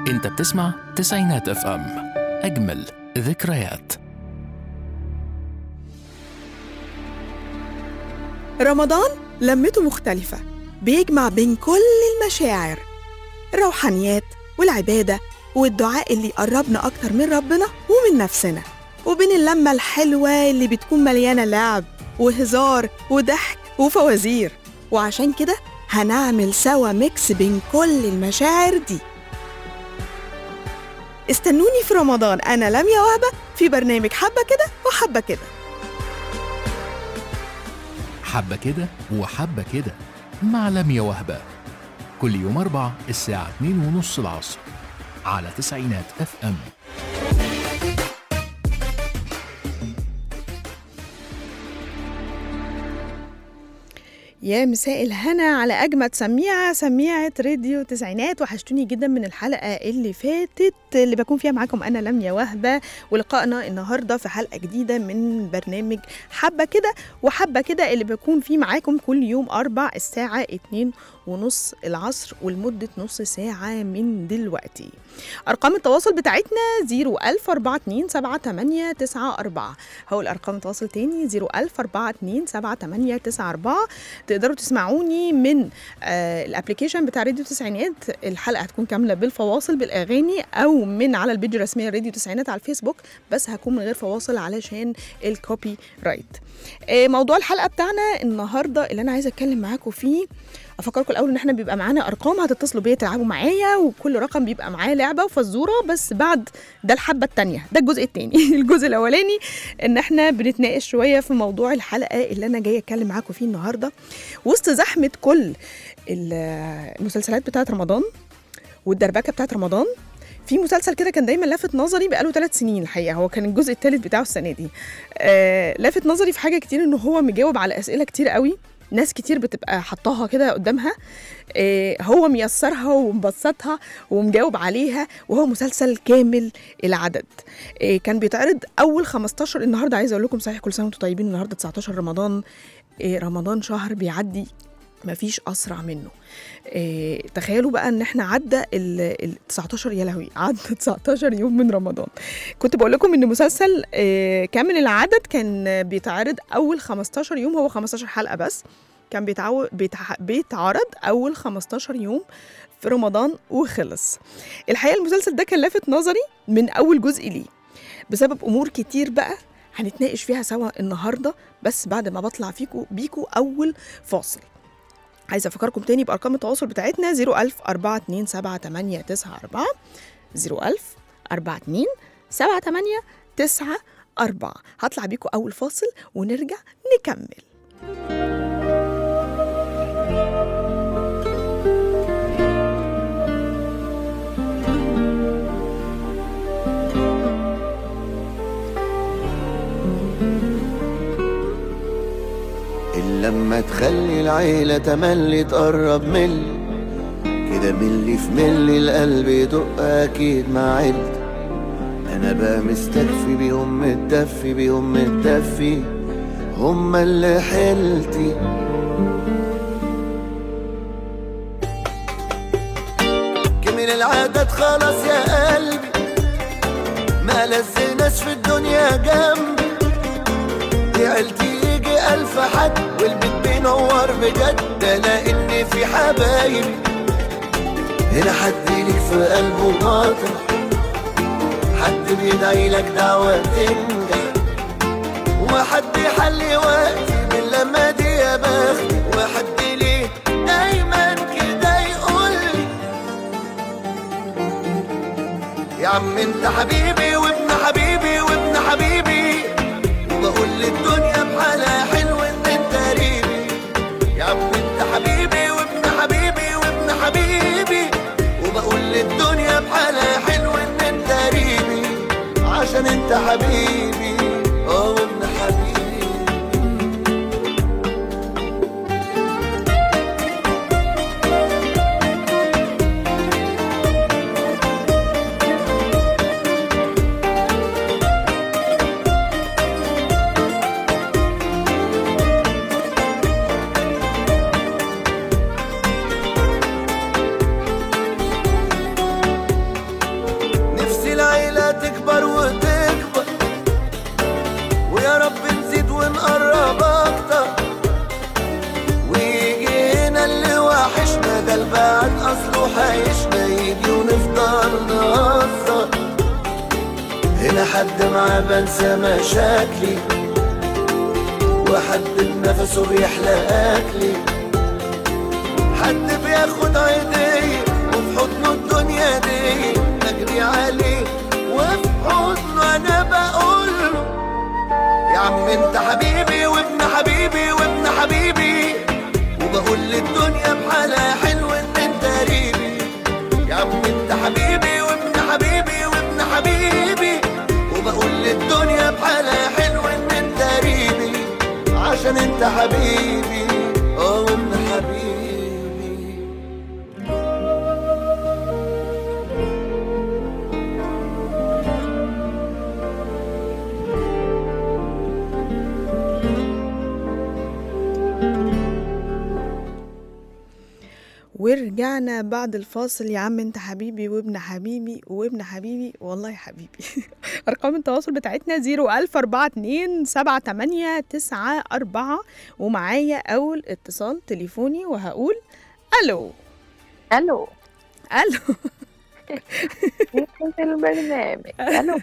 انت بتسمع تسعينات اف ام اجمل ذكريات رمضان لمته مختلفة بيجمع بين كل المشاعر الروحانيات والعبادة والدعاء اللي يقربنا أكتر من ربنا ومن نفسنا وبين اللمة الحلوة اللي بتكون مليانة لعب وهزار وضحك وفوازير وعشان كده هنعمل سوا ميكس بين كل المشاعر دي استنوني في رمضان أنا لميا وهبة في برنامج حبة كده وحبة كده حبة كده وحبة كده مع لميا وهبة كل يوم أربع الساعة 2 ونص العصر على تسعينات اف ام يا مساء الهنا على أجمد سميعة سميعة راديو تسعينات وحشتوني جدا من الحلقة اللي فاتت اللي بكون فيها معاكم أنا لميا وهبة ولقائنا النهاردة في حلقة جديدة من برنامج حبة كده وحبة كده اللي بكون فيه معاكم كل يوم أربع الساعة اتنين ونص العصر ولمدة نص ساعة من دلوقتي أرقام التواصل بتاعتنا 010427894 هقول أرقام التواصل تاني 010427894 تقدروا تسمعوني من آه الابلكيشن بتاع راديو تسعينات الحلقة هتكون كاملة بالفواصل بالأغاني أو من على البيج الرسمية راديو تسعينات على الفيسبوك بس هكون من غير فواصل علشان الكوبي رايت آه موضوع الحلقة بتاعنا النهاردة اللي أنا عايزة أتكلم معاكم فيه افكركم الاول ان احنا بيبقى معانا ارقام هتتصلوا بيا تلعبوا معايا وكل رقم بيبقى معاه لعبه وفزوره بس بعد ده الحبه الثانيه ده الجزء الثاني الجزء الاولاني ان احنا بنتناقش شويه في موضوع الحلقه اللي انا جايه اتكلم معاكم فيه النهارده وسط زحمه كل المسلسلات بتاعه رمضان والدربكه بتاعه رمضان في مسلسل كده كان دايما لافت نظري بقاله ثلاث سنين الحقيقه هو كان الجزء الثالث بتاعه السنه دي آه لافت نظري في حاجه كتير ان هو مجاوب على اسئله كتير قوي ناس كتير بتبقى حطاها كده قدامها إيه هو ميسرها ومبسطها ومجاوب عليها وهو مسلسل كامل العدد إيه كان بيتعرض اول 15 النهارده عايزه اقول لكم صحيح كل سنه وانتم طيبين النهارده 19 رمضان إيه رمضان شهر بيعدي مفيش اسرع منه إيه تخيلوا بقى ان احنا عدى ال 19 يا لهوي عدى 19 يوم من رمضان كنت بقول لكم ان مسلسل إيه كامل العدد كان بيتعرض اول 15 يوم هو 15 حلقه بس كان بيتعو... بيتع... بيتعرض اول 15 يوم في رمضان وخلص الحقيقه المسلسل ده كان لافت نظري من اول جزء ليه بسبب امور كتير بقى هنتناقش فيها سوا النهارده بس بعد ما بطلع فيكو بيكو اول فاصل عايزه افكركم تاني بارقام التواصل بتاعتنا 01000 427 01000 42 78 94 هطلع بيكم اول فاصل ونرجع نكمل لما تخلي العيلة تملي تقرب ملي كده ملي في ملي القلب يدق أكيد مع عيلتي أنا بقى مستكفي بيهم متدفي بيهم متدفي هما اللي حيلتي كمل العدد خلاص يا قلبي ما لزناش في الدنيا جنبي دي عيلتي يجي ألف حد والبيت بينور بجد لأن في حبايب هنا حد ليك في قلبه مطرح حد بيدعي لك دعوة تنجح وحد يحلي وقتي من لما دي يا بختي وحد ليه دايما كده يقول لي يا عم انت حبيبي وابن حبيبي وابن حبيبي وبقول للدنيا بحالها حلو ان انت قريبي يا عم انت حبيبي وابن حبيبي وابن حبيبي وبقول للدنيا بحالها حلو ان انت قريبي عشان انت حبيبي اه وابن حبيبي اللي وحشنا ده البعد اصله حيشنا يجي ونفضل نهزر هنا حد معاه بنسى مشاكلي وحد بنفسه بيحلى اكلي حد بياخد عيدي وفي حضنه الدنيا دي بجري عليه وفي حضنه انا بقول له يا عم انت حبيبي وابن حبيبي وابن حبيبي وبقول للدنيا بحالها حلو ان انت قريبي يا عم انت حبيبي وابن حبيبي وابن حبيبي وبقول للدنيا بحالها حلو ان انت قريبي عشان انت حبيبي اه وابن حبيبي ورجعنا بعد الفاصل يا عم انت حبيبي وابن حبيبي وابن حبيبي والله حبيبي ارقام التواصل بتاعتنا 01042 ومعايا اول اتصال تليفوني وهقول الو الو الو في البرنامج الو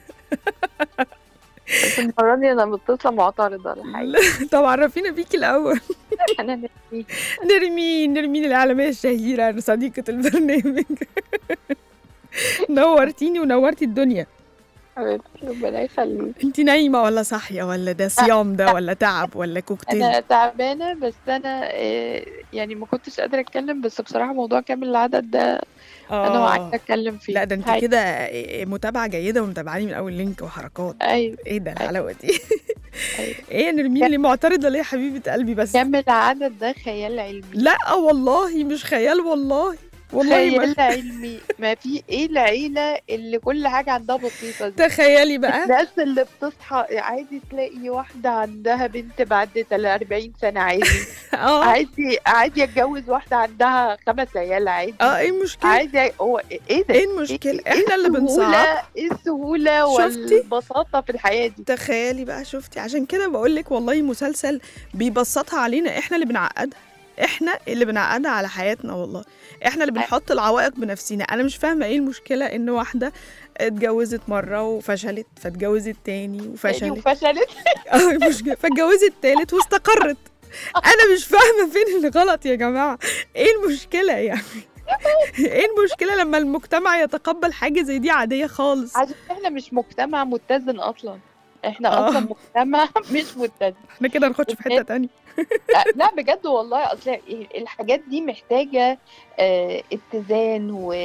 بس المرة دي أنا متصلة معترضة الحقيقة طب عرفينا بيكي الاول أنا نسيت نرمين نرمين العالميه الشهيره صديقه البرنامج نورتيني ونورتي الدنيا حبيبتي ربنا يخليك انت نايمه ولا صاحيه ولا ده صيام ده ولا تعب ولا كوكتيل أنا تعبانة بس أنا آه، يعني ما كنتش قادرة أتكلم بس بصراحة موضوع كامل العدد ده أنا آه. وعايزة أتكلم فيه لا ده انت هاي. كده متابعه جيده ومتابعاني من اول لينك وحركات أيوة ايه ده الحلاوه دي أيوة. ايه يا نرمين اللي معترضه ليه يا حبيبه قلبي بس كامل العدد ده خيال علمي لا والله مش خيال والله والله ما خيال علمي ما في ايه العيلة اللي كل حاجة عندها بسيطة دي تخيلي بقى الناس اللي بتصحى عادي تلاقي واحدة عندها بنت بعد 40 سنة عادي اه عادي عادي اتجوز واحدة عندها خمس عيال عادي اه ايه المشكله عادي هو ايه ده؟ ايه المشكله إيه احنا اللي السهولة- بنصعب ايه السهولة شفتي؟ والبساطة في الحياة دي تخيلي بقى شفتي عشان كده بقول لك والله مسلسل بيبسطها علينا احنا اللي بنعقدها احنا اللي بنعقدها على حياتنا والله احنا اللي بنحط العوائق بنفسنا انا مش فاهمه ايه المشكله ان واحده اتجوزت مره وفشلت فاتجوزت تاني يعني وفشلت وفشلت اه المشكله فاتجوزت تالت واستقرت انا مش فاهمه فين الغلط يا جماعه ايه المشكله يعني ايه المشكله لما المجتمع يتقبل حاجه زي دي عاديه خالص عشان احنا مش مجتمع متزن اصلا احنا آه. اصلا مجتمع مش متزن احنا كده نخش في حته تانية لا- لا بجد والله اصل الحاجات دي محتاجه آه، اتزان و...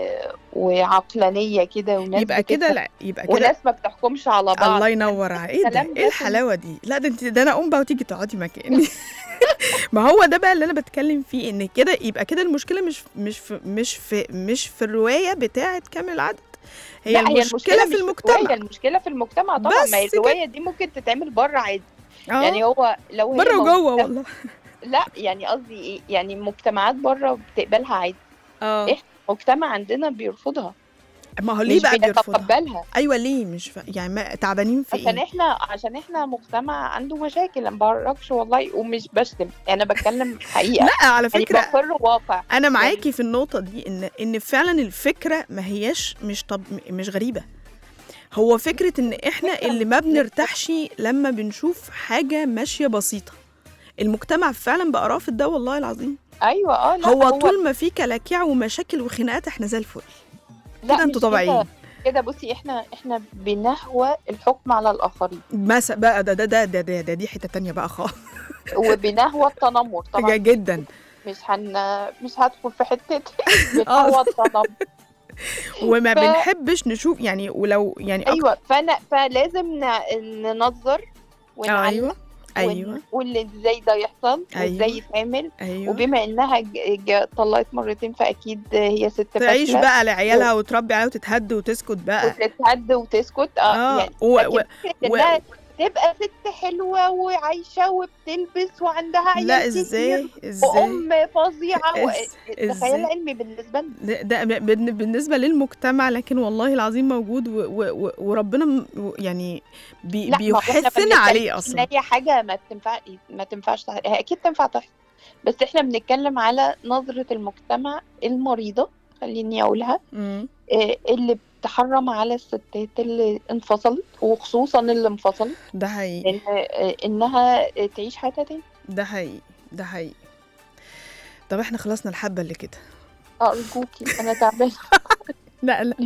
وعقلانيه كده وناس يبقى كده بتفهم، لا يبقى كده وناس ما بتحكمش على بعض الله ينور على ايه ده الكلام ايه ده الحلاوه دي لا ده انت ده انا اقوم بقى وتيجي تقعدي مكاني ما هو ده بقى اللي انا بتكلم فيه ان كده يبقى كده المشكله مش مش في مش في مش في الروايه بتاعه كامل العدد هي لا، المشكله مش في المجتمع الرواية، المشكله في المجتمع طبعا بس ما هي كده. الروايه دي ممكن تتعمل بره عادي اه يعني هو لو هي بره وجوه موجودة- والله لا يعني قصدي ايه يعني مجتمعات بره بتقبلها عادي اه إيه؟ مجتمع عندنا بيرفضها ما هو ليه مش بقى بيرفضها بيتقبلها ايوه ليه مش ف... يعني ما تعبانين في عشان ايه احنا عشان احنا مجتمع عنده مشاكل ما بعرفش والله ومش بشتم انا بتكلم حقيقه لا على يعني فكره بقر واقع انا معاكي في النقطه دي ان ان فعلا الفكره ما هياش مش طب مش غريبه هو فكره ان احنا اللي ما بنرتاحش لما بنشوف حاجه ماشيه بسيطه المجتمع فعلا بقى رافض ده والله العظيم ايوه اه لا هو طول ما في كلاكيع ومشاكل وخناقات احنا زي الفل لا كده انتوا مش طبيعيين كده. كده بصي احنا احنا بنهوى الحكم على الاخرين مثلا بقى ده ده ده ده, ده, ده دي حته تانية بقى خالص وبنهوى التنمر طبعا جدا مش هن مش هدخل في حته بنهوى التنمر وما ف- بنحبش نشوف يعني ولو يعني أكتر ايوه فانا فلازم ن- ننظر ونعلم ايوه ايوه ونقول ازاي ده يحصل أيوة. وازاي يتعمل ايوه وبما انها ج- ج- طلقت مرتين فاكيد هي ست تعيش فاشلة بقى لعيالها وتربي عليها وتتهد وتسكت بقى وتتهد وتسكت اه, اه يعني و... لكن و... فكرة و- انها تبقى ست حلوه وعايشه وبتلبس وعندها عيال لا كتير ازاي ازاي وام فظيعه و... إز- ده إزاي؟ خيال علمي بالنسبه لنا ده ده بالن- بالنسبه للمجتمع لكن والله العظيم موجود و... و... و... وربنا م- و- يعني بي... لا ما هو إحنا بيحثنا بنتكلم عليه ان اصلا هي حاجه ما تنفع ما تنفعش تح- هي اكيد تنفع تحصل بس احنا بنتكلم على نظرة المجتمع المريضة خليني اقولها مم. آه، اللي بتحرم على الستات اللي انفصلت وخصوصا اللي انفصلت ده حقيقي إن آه، انها تعيش حياتها تاني ده حقيقي ده حقيقي طب احنا خلصنا الحبة اللي كده ارجوكي انا تعبانة لا لا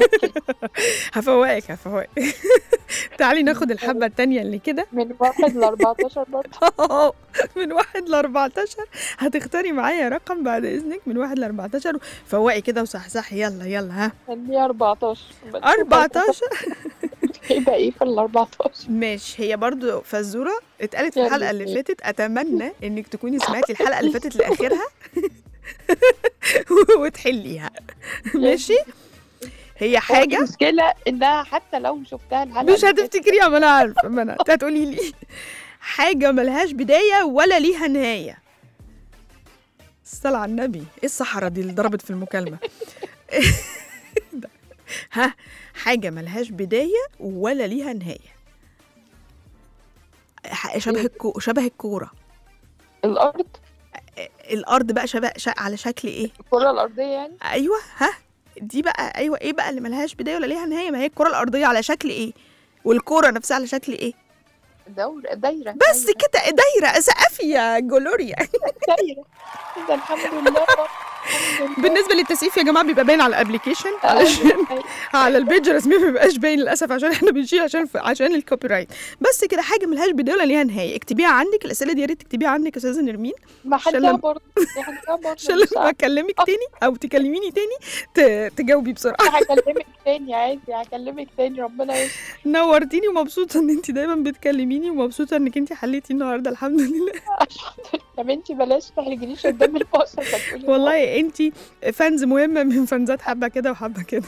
هفوقك هفوقك تعالي ناخد الحبة التانية اللي كده من واحد ل 14 برضه من واحد ل 14 هتختاري معايا رقم بعد اذنك من واحد ل 14 فوقي كده وصحصحي يلا يلا ها خليها 14 بس 14 يبقى ايه في ال 14 ماشي هي برضو فزورة اتقالت في يا الحلقة اللي ريت. فاتت أتمنى إنك تكوني سمعتي الحلقة اللي فاتت لآخرها وتحليها ماشي هي حاجة المشكلة انها حتى لو شفتها الحلقة مش اللي فاتت، هتفتكريها ما أنا عارفة ما أنا أنت هتقولي لي حاجة ملهاش بداية ولا ليها نهاية الصلاة على النبي إيه الصحراء دي اللي ضربت في المكالمة ها حاجة ملهاش بداية ولا ليها نهاية ح- شبه الكو... شبه الكورة الارض الارض بقى شبه ش... على شكل ايه الكرة الارضية يعني ايوه ها دي بقى ايوه ايه بقى اللي ملهاش بدايه ولا ليها نهايه ما هي الكره الارضيه على شكل ايه والكوره نفسها على شكل ايه دور دايرة بس دايرة. كده دايره سقفي يا جلوريا دايرة ده الحمد لله الحمد لله. بالنسبه للتسقيف يا جماعه بيبقى باين على الابلكيشن علشان أيوة. على البيج الرسمي ما بيبقاش باين للاسف عشان احنا بنشيل عشان عشان الكوبي رايت بس كده حاجه ملهاش بدايه ولا ليها نهايه اكتبيها عندك الاسئله دي يا ريت تكتبيها عندك يا استاذه نرمين ما عشان حدها لما- برضه حدها برضه عشان مش لما اكلمك تاني او تكلميني تاني ت- تجاوبي بسرعه عارفة. هكلمك تاني عادي هكلمك تاني ربنا يستر نورتيني ومبسوطه ان انت دايما بتكلميني ومبسوطه انك انت حليتي النهارده الحمد لله يا بنتي بلاش تحرجنيش قدام الباص هتقولي والله انت فانز مهمه من فانزات حبه كده وحبه كده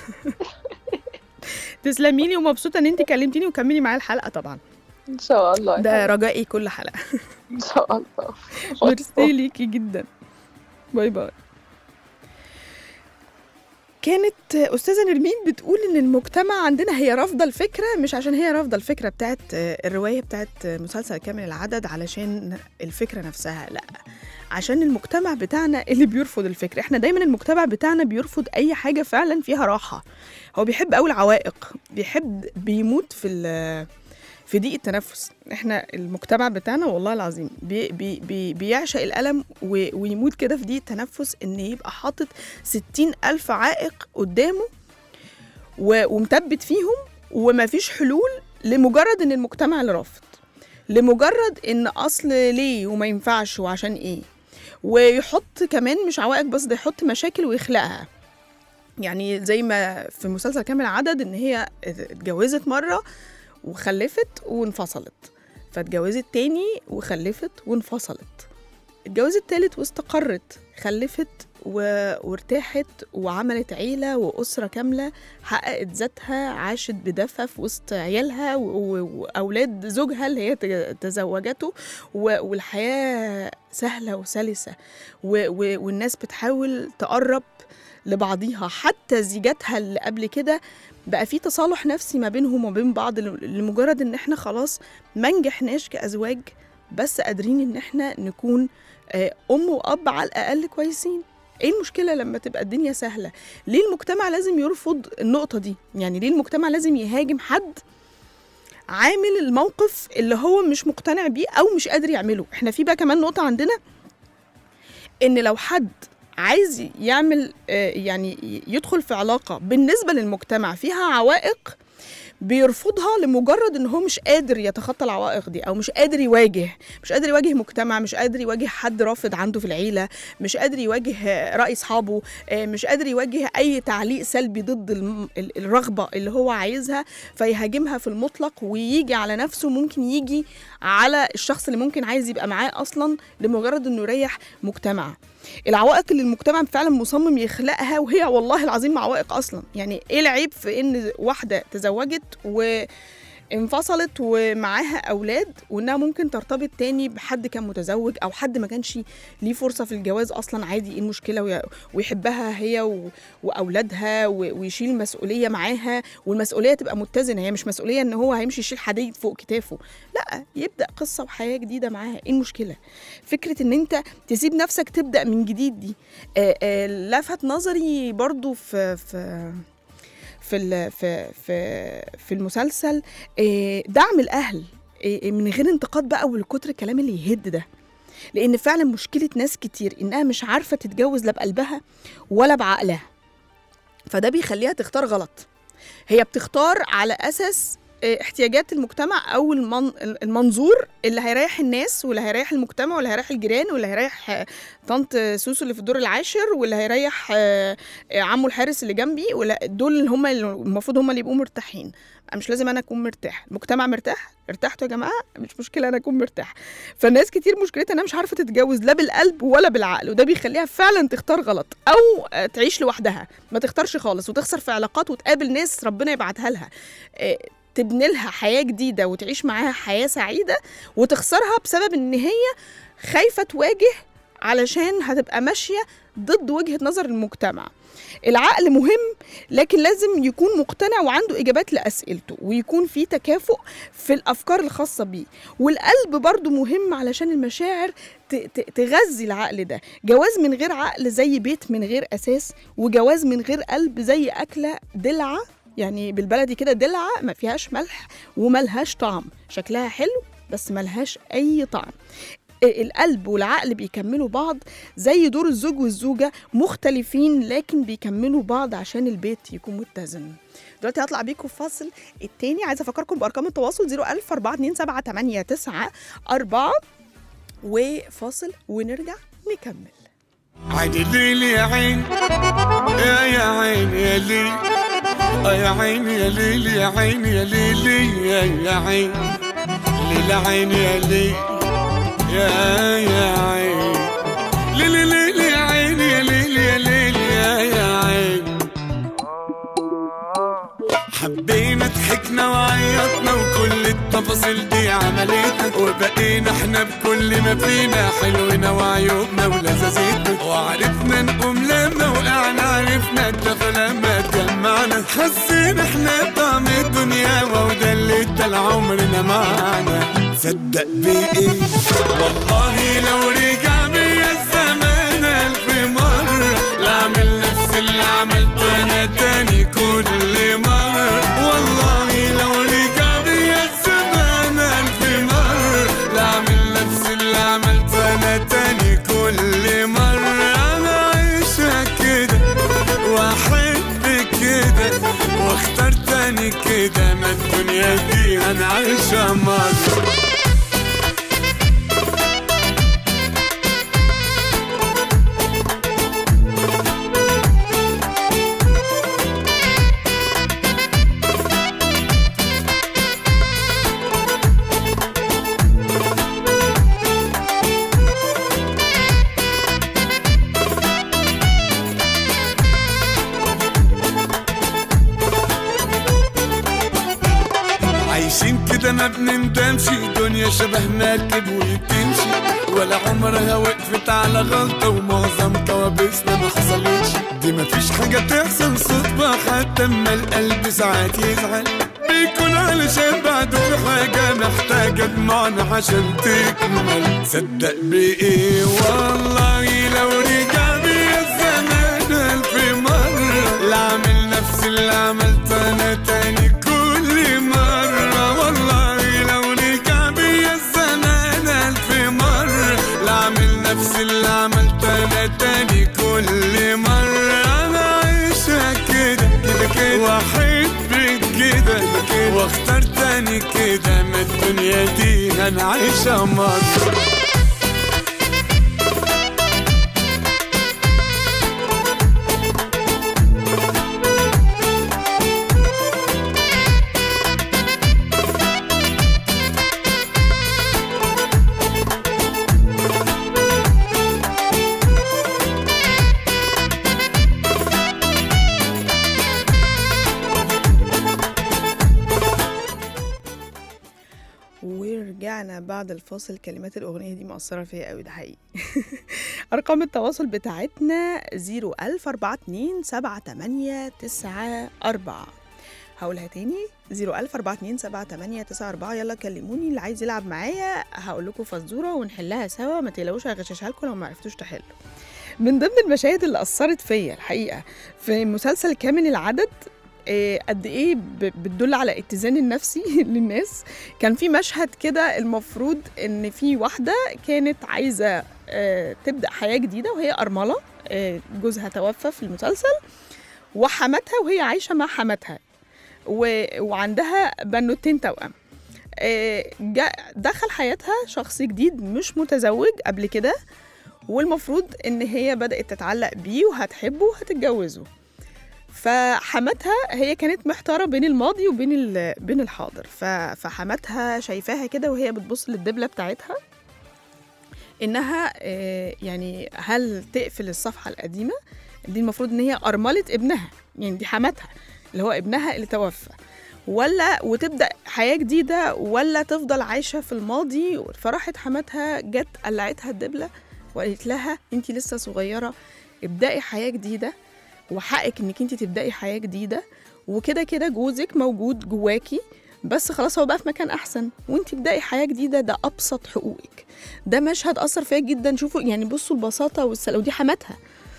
تسلمي لي ومبسوطه ان انت كلمتيني وكملي معايا الحلقه طبعا ان شاء الله ده رجائي كل حلقه ان شاء الله ميرسي ليكي جدا باي باي كانت استاذه نرمين بتقول ان المجتمع عندنا هي رافضه الفكره مش عشان هي رافضه الفكره بتاعت الروايه بتاعت مسلسل كامل العدد علشان الفكره نفسها لا عشان المجتمع بتاعنا اللي بيرفض الفكره احنا دايما المجتمع بتاعنا بيرفض اي حاجه فعلا فيها راحه هو بيحب قوي العوائق بيحب بيموت في ال- في ضيق التنفس احنا المجتمع بتاعنا والله العظيم بي بي بي بيعشق الألم و- ويموت كده في ضيق التنفس ان يبقى حاطط ستين ألف عائق قدامه و- ومثبت فيهم ومفيش حلول لمجرد ان المجتمع اللي رافض لمجرد ان اصل ليه وما ينفعش وعشان ايه ويحط كمان مش عوائق بس ده يحط مشاكل ويخلقها يعني زي ما في مسلسل كامل عدد ان هي اتجوزت مره وخلفت وانفصلت فاتجوزت تاني وخلفت وانفصلت اتجوزت تالت واستقرت خلفت و... وارتاحت وعملت عيلة وأسرة كاملة حققت ذاتها عاشت بدفى في وسط عيالها و... و... وأولاد زوجها اللي هي ت- تزوجته و... والحياة سهلة وسلسة و... و... والناس بتحاول تقرب لبعضيها حتى زيجاتها اللي قبل كده بقى في تصالح نفسي ما بينهم وبين بعض ل- لمجرد ان احنا خلاص ما نجحناش كازواج بس قادرين ان احنا نكون آه، ام واب على الاقل كويسين ايه المشكله لما تبقى الدنيا سهله ليه المجتمع لازم يرفض النقطه دي يعني ليه المجتمع لازم يهاجم حد عامل الموقف اللي هو مش مقتنع بيه او مش قادر يعمله احنا في بقى كمان نقطه عندنا ان لو حد عايز يعمل آه، يعني يدخل في علاقه بالنسبه للمجتمع فيها عوائق بيرفضها لمجرد ان هو مش قادر يتخطى العوائق دي او مش قادر يواجه مش قادر يواجه مجتمع مش قادر يواجه حد رافض عنده في العيله مش قادر يواجه آه، راي اصحابه آه، مش قادر يواجه اي تعليق سلبي ضد الم- ال- الرغبه اللي هو عايزها فيهاجمها في المطلق ويجي على نفسه ممكن يجي على الشخص اللي ممكن عايز يبقى معاه اصلا لمجرد انه يريح مجتمع العوائق اللي المجتمع فعلا مصمم يخلقها وهي والله العظيم عوائق اصلا يعني ايه العيب في ان واحده تزوجت و انفصلت ومعاها اولاد وانها ممكن ترتبط تاني بحد كان متزوج او حد ما كانش ليه فرصه في الجواز اصلا عادي ايه المشكله وي- ويحبها هي و... واولادها و... ويشيل المسؤوليه معاها والمسؤوليه تبقى متزنه هي مش مسؤوليه ان هو هيمشي يشيل حديد فوق كتافه لا يبدا قصه وحياه جديده معاها ايه المشكله فكره ان انت تسيب نفسك تبدا من جديد دي آه آه لفت نظري برضو في في في ال- في في في المسلسل آه، دعم الاهل آه، من غير انتقاد بقى والكتر الكلام اللي يهد ده لان فعلا مشكله ناس كتير انها مش عارفه تتجوز لا بقلبها ولا بعقلها فده بيخليها تختار غلط هي بتختار على اساس آه، احتياجات المجتمع او المن... المنظور اللي هيريح الناس واللي هيريح المجتمع واللي هيريح الجيران واللي هيريح آه، طنط سوسو اللي في الدور العاشر واللي هيريح آه، آه، عمو الحارس اللي جنبي ولا دول اللي هم اللي المفروض هم اللي يبقوا مرتاحين مش لازم انا اكون مرتاح المجتمع مرتاح ارتحتوا يا جماعه مش مشكله انا اكون مرتاح فالناس كتير مشكلتها انها مش عارفه تتجوز لا بالقلب ولا بالعقل وده بيخليها فعلا تختار غلط او آه، تعيش لوحدها ما تختارش خالص وتخسر في علاقات وتقابل ناس ربنا يبعتها لها آه، تبني لها حياه جديده وتعيش معاها حياه سعيده وتخسرها بسبب ان هي خايفه تواجه علشان هتبقى ماشيه ضد وجهه نظر المجتمع العقل مهم لكن لازم يكون مقتنع وعنده اجابات لاسئلته ويكون في تكافؤ في الافكار الخاصه بيه والقلب برضو مهم علشان المشاعر ت- ت- تغذي العقل ده جواز من غير عقل زي بيت من غير اساس وجواز من غير قلب زي اكله دلعه يعني بالبلدي كده دلعه ما فيهاش ملح وملهاش طعم شكلها حلو بس ملهاش اي طعم القلب والعقل بيكملوا بعض زي دور الزوج والزوجة مختلفين لكن بيكملوا بعض عشان البيت يكون متزن دلوقتي هطلع بيكم في فاصل التاني عايزة أفكركم بأرقام التواصل 01000 427 4 وفاصل ونرجع نكمل عيني الليل يا عين يا يا عين يا ليل آه يا عين يا ليل يا عين يا ليل يا يا عين ليل عين يا ليل يا يا عين ليل ليل يا عين يا ليل يا ليل يا يا عين حبينا ضحكنا وعيطنا وكل التفاصيل دي عملتنا وبقينا احنا بكل ما فينا حلونا وعيوبنا ولذاذتنا وعرفنا نقوم لما وقعنا عرفنا الدفى لما اتجمعنا حسينا احنا بطعم الدنيا وده اللي ادى عمرنا معانا صدق بايه والله لو رجع بيا الزمان الف مرة لا اعمل نفس اللي عملته انا تاني كل مرة والله لو رجع بيا الزمان الف مرة لا اعمل نفس اللي عملته انا تاني كل مرة انا عايشة كده واحب كده واختار تاني كده ما الدنيا دي انا عايشة مرة عايشين كده ما بنندمش دنيا شبه مركب وتمشي ولا عمرها وقفت على غلطة ومعظم كوابيسنا ما حصلتش دي مفيش حاجة تحصل صدفة حتى اما القلب ساعات يزعل بيكون علشان بعده في حاجة محتاجة دموعنا عشان تكمل صدق بإيه والله لو رجع بيا الزمان ألف مرة لا أعمل نفس اللي عملته أنا تاني كل مرة والله لو رجع بيا الزمان ألف مرة لا أعمل نفس اللي عملته أنا تاني كل مرة أنا عايشة كده كده كده وأحب كده كده وأختار تاني كده ما الدنيا دي أنا عايشة مرة ورجعنا بعد الفاصل كلمات الأغنية دي مأثرة فيا قوي ده حقيقي أرقام التواصل بتاعتنا 010427894 هقولها تاني 010427894 يلا كلموني اللي عايز يلعب معايا هقول لكم فزورة ونحلها سوا ما تقلقوش هغششها لكم لو ما عرفتوش تحلوا من ضمن المشاهد اللي أثرت فيا الحقيقة في مسلسل كامل العدد آه، قد ايه ب- بتدل على اتزان النفسي للناس كان في مشهد كده المفروض ان في واحده كانت عايزه آه، تبدا حياه جديده وهي ارمله آه، جوزها توفى في المسلسل وحماتها وهي عايشه مع حماتها و- وعندها بنوتين توأم آه، جا- دخل حياتها شخص جديد مش متزوج قبل كده والمفروض ان هي بدأت تتعلق بيه وهتحبه وهتتجوزه فحماتها هي كانت محتارة بين الماضي وبين ال- بين الحاضر ف- فحماتها شايفاها كده وهي بتبص للدبلة بتاعتها إنها آه، يعني هل تقفل الصفحة القديمة دي المفروض إن هي أرملة ابنها يعني دي حماتها اللي هو ابنها اللي توفى ولا وتبدأ حياة جديدة ولا تفضل عايشة في الماضي فراحت حماتها جت قلعتها الدبلة وقالت لها انت لسه صغيرة ابدأي حياة جديدة وحقك انك انت تبدأي حياة جديدة وكده كده جوزك موجود جواكي بس خلاص هو بقى في مكان احسن وانت ابدأي حياة جديدة ده ابسط حقوقك ده مشهد اثر فيا جدا شوفوا يعني بصوا البساطة والسلاسة ودي حماتها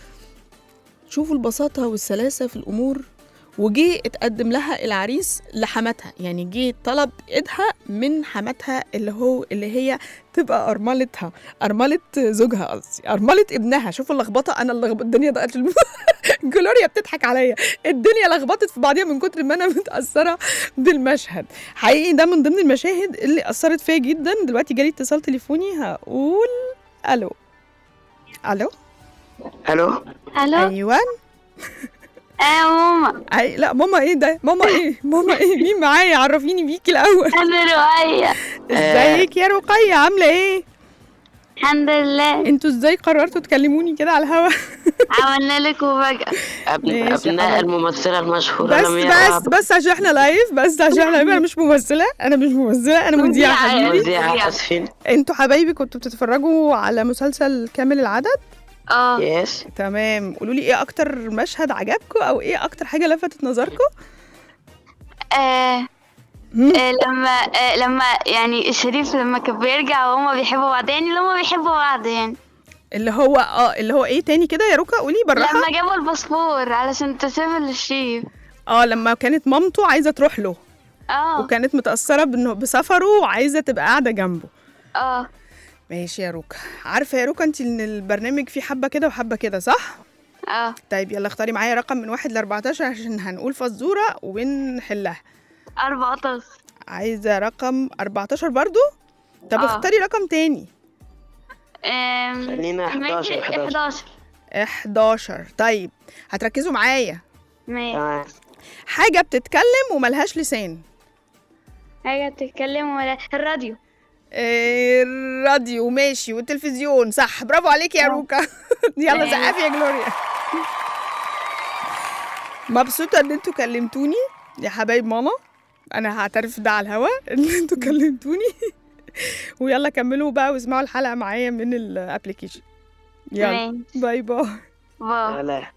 شوفوا البساطة والسلاسة في الامور وجي اتقدم لها العريس لحماتها يعني جه طلب ايدها من حماتها اللي هو اللي هي تبقى ارملتها ارمله زوجها قصدي ارمله ابنها شوفوا اللخبطه انا اللخبطه الدنيا ضاقت في الم... جلوريا بتضحك عليا الدنيا لخبطت في بعضيها من كتر ما انا متاثره بالمشهد حقيقي ده من ضمن المشاهد اللي اثرت فيا جدا دلوقتي جالي اتصال تليفوني هقول الو الو الو الو ايوه اه ماما أي... لا ماما ايه ده ماما ايه ماما ايه مين معايا عرفيني بيكي الاول انا رؤية ازيك يا رقية عاملة ايه؟ الحمد لله انتوا ازاي قررتوا تكلموني كده على الهوا؟ عملنا لك مفاجأة أبن... ماشي يا ابناء حبيبي. الممثله المشهوره بس لمياء بس وهب. بس عشان احنا لايف بس عشان احنا لايف انا مش ممثلة انا مش ممثلة انا مذيعة مذيعة، حبيبي مذيعة اسفين انتوا حبايبي كنتوا بتتفرجوا على مسلسل كامل العدد؟ اه يس تمام قولوا لي ايه اكتر مشهد عجبكم او ايه اكتر حاجة لفتت نظركم؟ آه، مم. آه، لما آه، لما يعني الشريف لما كان بيرجع وهما بيحبوا بعض يعني اللي هما بيحبوا بعض يعني اللي هو اه اللي هو ايه تاني كده يا ركا قولي بالراحة لما جابوا الباسبور علشان تسافر للشريف اه لما كانت مامته عايزة تروح له اه وكانت متأثرة بانه بسفره وعايزة تبقى قاعدة جنبه اه ماشي يا روكا عارفة يا روكا انت ان البرنامج فيه حبة كده وحبة كده صح؟ اه طيب يلا اختاري معايا رقم من واحد ل 14 عشان هنقول فزورة ونحلها أربعة عايزة رقم 14 برضو؟ طب آه. اختاري رقم تاني آم، خلينا 11 ماشي، 11 11 11 طيب هتركزوا معايا ماشي تمام حاجة بتتكلم وملهاش لسان حاجة بتتكلم ولا الراديو آه، الراديو ماشي والتلفزيون صح برافو عليك يا روكا يلا أيوة. سقفي يا جلوريا مبسوطة ان انتوا كلمتوني يا حبايب ماما انا هعترف ده على الهوا ان انتوا كلمتوني ويلا كملوا بقى واسمعوا الحلقة معايا من الابليكيشن يلا ماشي. باي باي باي لا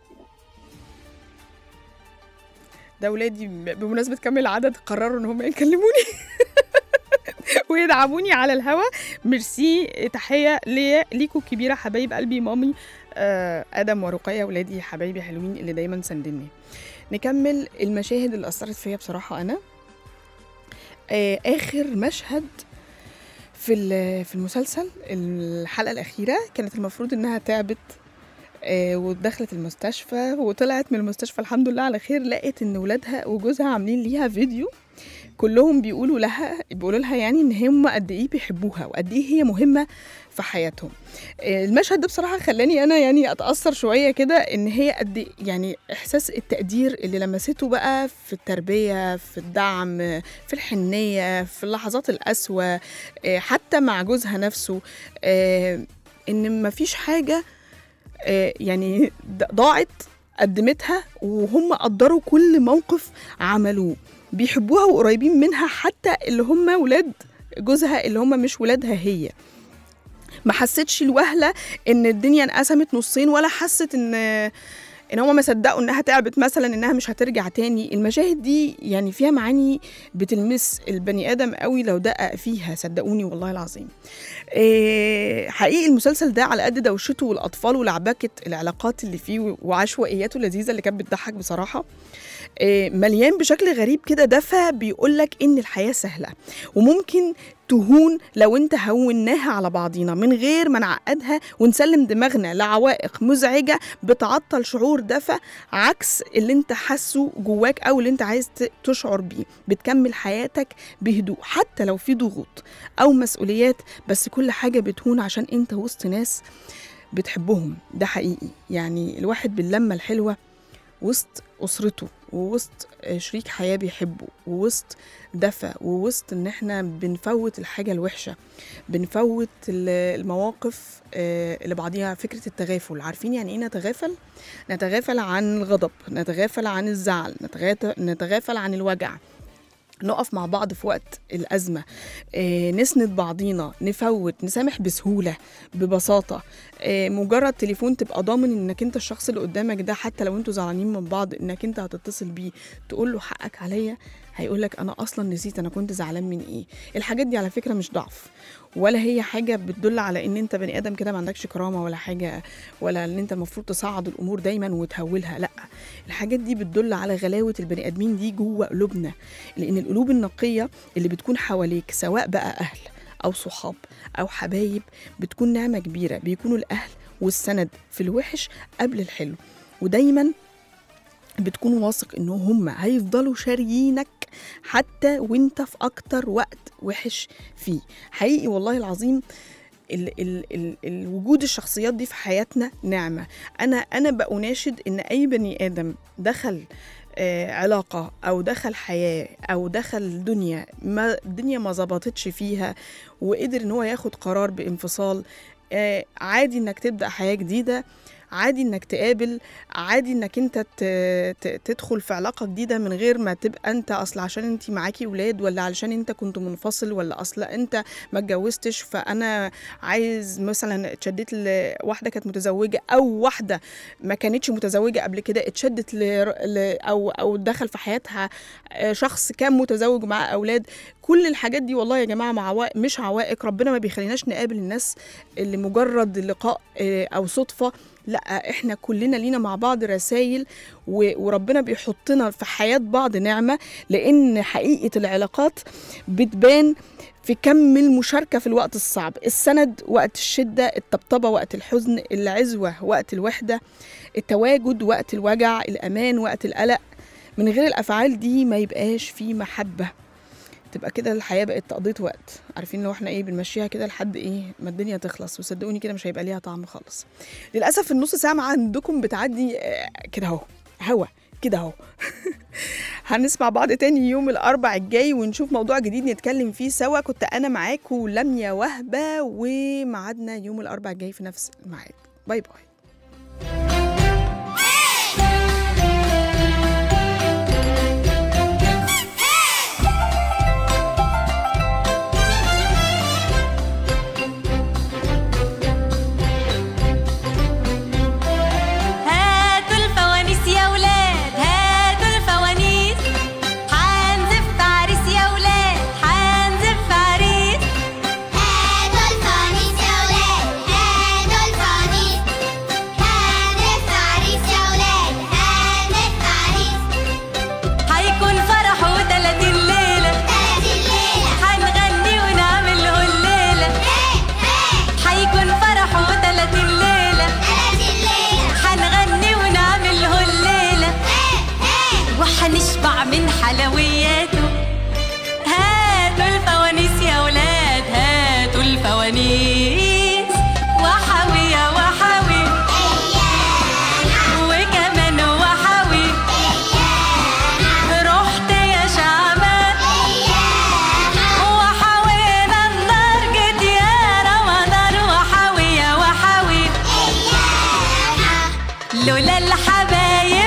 ده ولادي ب- بمناسبة كمل العدد قرروا ان هم يكلموني ويدعموني على الهوا ميرسي تحية لي- ليكوا كبيرة حبايب قلبي مامي آه، ادم ورقية ولادي حبايبي حلوين اللي دايما ساندني نكمل المشاهد اللي اثرت فيا بصراحة انا آه، اخر مشهد في ال- في المسلسل الحلقة الأخيرة كانت المفروض إنها تعبت آه، ودخلت المستشفى وطلعت من المستشفى الحمد لله على خير لقت ان ولادها وجوزها عاملين ليها فيديو كلهم بيقولوا لها بيقولوا لها يعني ان هم قد ايه بيحبوها وقد ايه هي مهمه في حياتهم آه، المشهد ده بصراحه خلاني انا يعني اتاثر شويه كده ان هي قد إيه- يعني احساس التقدير اللي لمسته بقى في التربيه في الدعم في الحنيه في اللحظات القسوه آه، حتى مع جوزها نفسه آه، ان مفيش حاجه آه، يعني د- ضاعت قدمتها وهم قدروا كل موقف عملوه بيحبوها وقريبين منها حتى اللي هم ولاد جوزها اللي هم مش ولادها هي ما حستش الوهله ان الدنيا انقسمت نصين ولا حست ان ان هما ما صدقوا انها تعبت مثلا انها مش هترجع تاني المشاهد دي يعني فيها معاني بتلمس البني ادم قوي لو دقق فيها صدقوني والله العظيم إيه حقيقي المسلسل ده على قد دوشته والاطفال ولعبكه العلاقات اللي فيه وعشوائياته اللذيذه اللي كانت بتضحك بصراحه إيه مليان بشكل غريب كده دفى بيقولك ان الحياه سهله وممكن تهون لو انت هوناها على بعضينا من غير ما نعقدها ونسلم دماغنا لعوائق مزعجه بتعطل شعور دفى عكس اللي انت حاسه جواك او اللي انت عايز ت- تشعر بيه بتكمل حياتك بهدوء حتى لو في ضغوط او مسؤوليات بس كل حاجه بتهون عشان انت وسط ناس بتحبهم ده حقيقي يعني الواحد باللمه الحلوه وسط أسرته ووسط شريك حياة بيحبه ووسط دفى ووسط إن إحنا بنفوت الحاجة الوحشة بنفوت ال- المواقف آه، اللي بعضيها فكرة التغافل عارفين يعني إيه نتغافل؟ نتغافل عن الغضب نتغافل عن الزعل نتغات- نتغافل عن الوجع نقف مع بعض في وقت الأزمة آه، نسند بعضينا نفوت نسامح بسهولة ببساطة آه، مجرد تليفون تبقى ضامن انك انت الشخص اللي قدامك ده حتى لو انتوا زعلانين من بعض انك انت هتتصل بيه تقول له حقك عليا هيقول لك انا اصلا نسيت انا كنت زعلان من ايه الحاجات دي على فكره مش ضعف ولا هي حاجه بتدل على ان انت بني ادم كده ما عندكش كرامه ولا حاجه ولا ان انت المفروض تصعد الامور دايما وتهولها لا الحاجات دي بتدل على غلاوه البني ادمين دي جوه قلوبنا لان القلوب النقيه اللي بتكون حواليك سواء بقى اهل او صحاب او حبايب بتكون نعمه كبيره بيكونوا الاهل والسند في الوحش قبل الحلو ودايما بتكون واثق ان هم هيفضلوا شاريينك حتى وانت في اكتر وقت وحش فيه حقيقي والله العظيم ال ال ال الوجود الشخصيات دي في حياتنا نعمه انا انا بأناشد ان اي بني ادم دخل آه، علاقة أو دخل حياة أو دخل دنيا ما الدنيا ما ظبطتش فيها وقدر إن هو ياخد قرار بانفصال آه، عادي إنك تبدأ حياة جديدة عادي انك تقابل عادي انك انت ت- ت- تدخل في علاقه جديده من غير ما تبقى انت اصل عشان انت معاكي ولاد ولا علشان انت كنت منفصل ولا اصل انت ما اتجوزتش فانا عايز مثلا اتشدت لواحده كانت متزوجه او واحده ما كانتش متزوجه قبل كده اتشدت ل... ل... او او دخل في حياتها آه، شخص كان متزوج مع اولاد كل الحاجات دي والله يا جماعه مع عوائق مش عوائق ربنا ما بيخليناش نقابل الناس اللي مجرد لقاء آه، او صدفه لا احنا كلنا لينا مع بعض رسائل وربنا بيحطنا في حياة بعض نعمة لأن حقيقة العلاقات بتبان في كم المشاركة في الوقت الصعب السند وقت الشدة الطبطبة وقت الحزن العزوة وقت الوحدة التواجد وقت الوجع الأمان وقت القلق من غير الأفعال دي ما يبقاش في محبة تبقى كده الحياه بقت تقضيه وقت عارفين لو احنا ايه بنمشيها كده لحد ايه ما الدنيا تخلص وصدقوني كده مش هيبقى ليها طعم خالص للاسف النص ساعه مع عندكم بتعدي آه، كده اهو هوا كده اهو هنسمع بعض تاني يوم الاربع الجاي ونشوف موضوع جديد نتكلم فيه سوا كنت انا معاكم لميا وهبه وميعادنا يوم الاربع الجاي في نفس الميعاد باي باي هاتوا الفوانيس يا ولاد هاتوا الفوانيس حنزف عريس يا ولاد حنزف عريس هاتوا الفوانيس يا ولاد هاتوا الفوانيس هانف عريس يا ولاد هانف عريس هيكون فرحه تلاتين ليلة تلاتين ليلة هنغني ونعمل له الليلة هي هي هيكون فرحه تلاتين ليلة تلاتين ليلة هنغني ونعمل له الليلة هي هي وحنشبع من حلوياته هاتوا الفوانيس يا ولاد هاتوا الفوانيس وحوي يا وحوي وكمان وحوي رحت يا شعبان وحوينا النار جيت يا رمضان وحوي يا وحوي لولا الحبايب